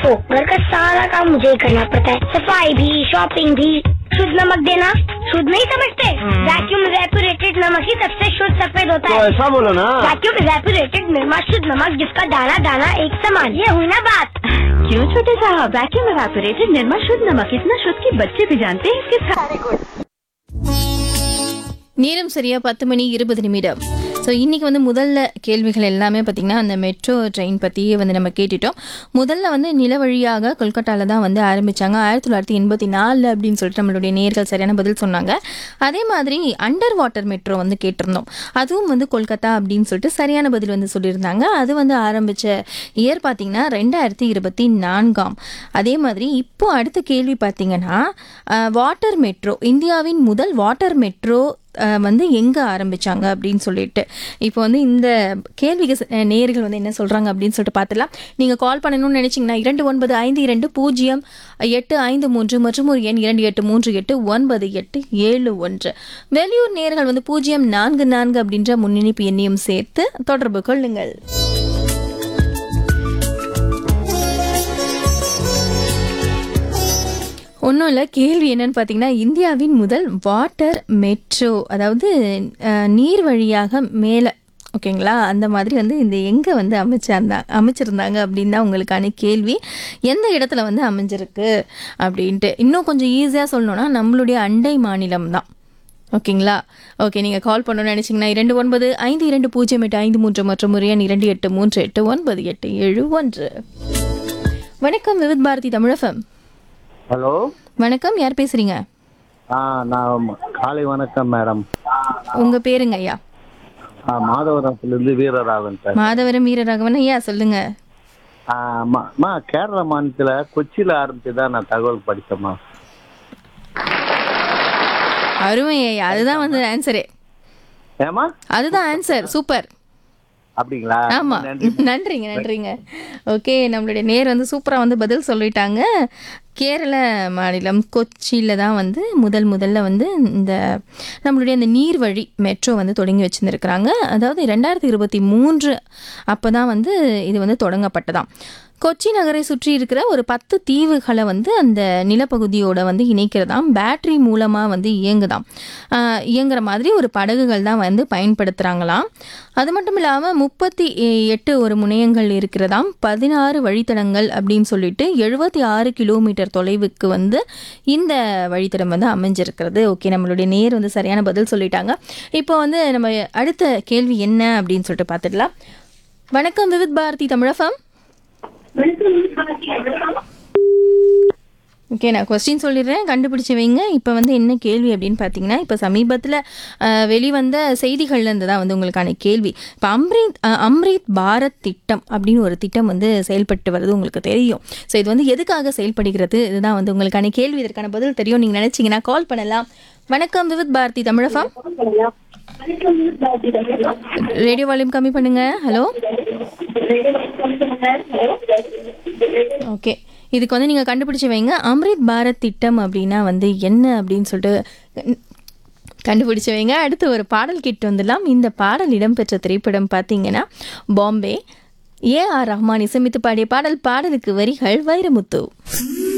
ओफो घर का सारा काम मुझे ही करना पड़ता है सफाई भी शॉपिंग भी शुद्ध नमक देना शुद्ध नहीं समझते वैक्यूम रेपुरेटेड नमक ही सबसे शुद्ध सफेद होता तो है ऐसा बोलो ना वैक्यूम रेपुरेटेड निर्मा शुद्ध नमक जिसका दाना दाना एक समान ये हुई ना बात क्यों छोटे साहब वैक्यूम एवापोरेटेड निर्मा शुद्ध नमक इतना शुद्ध कि बच्चे भी जानते हैं इसके सारे गुण நேரம் சரியா பத்து மணி இருபது நிமிடம் ஸோ இன்னைக்கு வந்து முதல்ல கேள்விகள் எல்லாமே பார்த்திங்கன்னா அந்த மெட்ரோ ட்ரெயின் பற்றியே வந்து நம்ம கேட்டுட்டோம் முதல்ல வந்து நில வழியாக கொல்கட்டாவில் தான் வந்து ஆரம்பித்தாங்க ஆயிரத்தி தொள்ளாயிரத்தி எண்பத்தி நாலு அப்படின்னு சொல்லிட்டு நம்மளுடைய நேர்கள் சரியான பதில் சொன்னாங்க அதே மாதிரி அண்டர் வாட்டர் மெட்ரோ வந்து கேட்டிருந்தோம் அதுவும் வந்து கொல்கத்தா அப்படின்னு சொல்லிட்டு சரியான பதில் வந்து சொல்லியிருந்தாங்க அது வந்து ஆரம்பித்த இயர் பார்த்திங்கன்னா ரெண்டாயிரத்தி இருபத்தி நான்காம் அதே மாதிரி இப்போ அடுத்த கேள்வி பார்த்தீங்கன்னா வாட்டர் மெட்ரோ இந்தியாவின் முதல் வாட்டர் மெட்ரோ அஹ், வந்து எங்கே ஆரம்பிச்சாங்க அப்படின்னு சொல்லிட்டு இப்போ வந்து இந்த கேள்விக்கு ச- அஹ், நேயர்கள் வந்து என்ன சொல்கிறாங்க அப்படின்னு சொல்லிட்டு பார்த்துலாம் நீங்கள் கால் பண்ணணும்னு நினச்சிங்கன்னா இரண்டு ஒன்பது ஐந்து இரண்டு பூஜ்ஜியம் எட்டு ஐந்து மூன்று மற்றும் ஒரு எண் இரண்டு எட்டு மூன்று எட்டு ஒன்பது எட்டு ஏழு ஒன்று வெளியூர் நேர்கள் வந்து பூஜ்ஜியம் நான்கு நான்கு அப்படின்ற முன்னிணைப்பு எண்ணையும் சேர்த்து தொடர்பு கொள்ளுங்கள் ஒன்றும் இல்லை கேள்வி என்னன்னு பார்த்தீங்கன்னா இந்தியாவின் முதல் வாட்டர் மெட்ரோ அதாவது அஹ், நீர் வழியாக மேலே ஓகேங்களா அந்த மாதிரி வந்து இந்த எங்கே வந்து அமைச்சாந்தா அமைச்சிருந்தாங்க அப்படின்னு தான் உங்களுக்கான கேள்வி எந்த இடத்துல வந்து அமைஞ்சிருக்கு அப்படின்ட்டு இன்னும் கொஞ்சம் ஈஸியாக சொல்லணும்னா நம்மளுடைய அண்டை மாநிலம் தான் ஓகேங்களா ஓகே நீங்கள் கால் பண்ணணும்னு நினச்சிங்கன்னா இரண்டு ஒன்பது ஐந்து இரண்டு பூஜ்ஜியம் எட்டு ஐந்து மூன்று மற்றும் ஒரு எண் இரண்டு எட்டு மூன்று எட்டு ஒன்பது எட்டு ஏழு ஒன்று வணக்கம் விவித் பாரதி தமிழகம் ஹலோ வணக்கம் யார் பேசுறீங்க ஆ நான் காலை வணக்கம் மேடம் உங்க பேருங்க ஐயா ஆ, மாதவரத்திலிருந்து வீரராகவன் சார் மாதவரம் வீரராகவன் ஐயா சொல்லுங்க ஆ, அம்மா- அம்மா கேரள மாநிலத்தில் கொச்சியில் ஆரம்பிச்சு தான் நான் தகவல் படித்தேம்மா அருமை ஐயா அதுதான் வந்து ஆன்சரே ஏமா அதுதான் ஆன்சர் சூப்பர் அப்படிங்களா ஆமா நன்றி நன்றிங்க நன்றிங்க ஓகே நம்மளுடைய நேர் வந்து சூப்பரா வந்து பதில் சொல்லிட்டாங்க கேரள மாநிலம் கொச்சியில் தான் வந்து முதல் முதல்ல வந்து இந்த நம்மளுடைய அந்த நீர்வழி மெட்ரோ வந்து தொடங்கி வச்சுருந்துருக்குறாங்க அதாவது ரெண்டாயிரத்தி இருபத்தி மூன்று அப்போ தான் வந்து இது வந்து தொடங்கப்பட்டதாம் கொச்சி நகரை சுற்றி இருக்கிற ஒரு பத்து தீவுகளை வந்து அந்த நிலப்பகுதியோட வந்து இணைக்கிறதாம் பேட்டரி மூலமாக வந்து இயங்குதாம் ஆஹ் இயங்குற மாதிரி ஒரு படகுகள் தான் வந்து பயன்படுத்துகிறாங்களாம் அது மட்டும் இல்லாமல் முப்பத்தி எட்டு ஒரு முனையங்கள் இருக்கிறதாம் பதினாறு வழித்தடங்கள் அப்படின்னு சொல்லிட்டு எழுபத்தி ஆறு கிலோமீட்டர் தொலைவுக்கு வந்து இந்த வழித்தடம் வந்து அமைஞ்சிருக்கிறது ஓகே நம்மளுடைய நேர் வந்து சரியான பதில் சொல்லிட்டாங்க இப்போ வந்து நம்ம அடுத்த கேள்வி என்ன அப்படின்னு சொல்லிட்டு பார்த்துடலாம் வணக்கம் விவித் பாரதி தமிழகம் ஓகே நான் கொஸ்டின் சொல்லிடுறேன் கண்டுபிடிச்சு வைங்க இப்போ வந்து என்ன கேள்வி அப்படின்னு பார்த்தீங்கன்னா இப்போ சமீபத்தில் வெளிவந்த செய்திகள்லேருந்து தான் வந்து உங்களுக்கான கேள்வி இப்போ அம்ரித் அஹ், அம்ரித் பாரத் திட்டம் அப்படின்னு ஒரு திட்டம் வந்து செயல்பட்டு வருது உங்களுக்கு தெரியும் ஸோ இது வந்து எதுக்காக செயல்படுகிறது இதுதான் வந்து உங்களுக்கான கேள்வி இதற்கான பதில் தெரியும் நீங்கள் நினச்சிங்கன்னா கால் பண்ணலாம் வணக்கம் விவித் பாரதி தமிழகம் ரேடியோ வால்யூம் கம்மி பண்ணுங்க ஹலோ ஓகே இதுக்கு வந்து நீங்கள் கண்டுபிடிச்சு வைங்க அம்ரித் பாரத் திட்டம் அப்படின்னா வந்து என்ன அப்படின்னு சொல்லிட்டு கண்- கண்டுபிடிச்சு வைங்க அடுத்து ஒரு பாடல் கிட்டு வந்துடலாம் இந்த பாடல் இடம்பெற்ற திரைப்படம் பார்த்தீங்கன்னா பாம்பே ஏ ஆர் ரஹ்மான் இசைமித்து பாடிய பாடல் பாடலுக்கு வரிகள் வைரமுத்து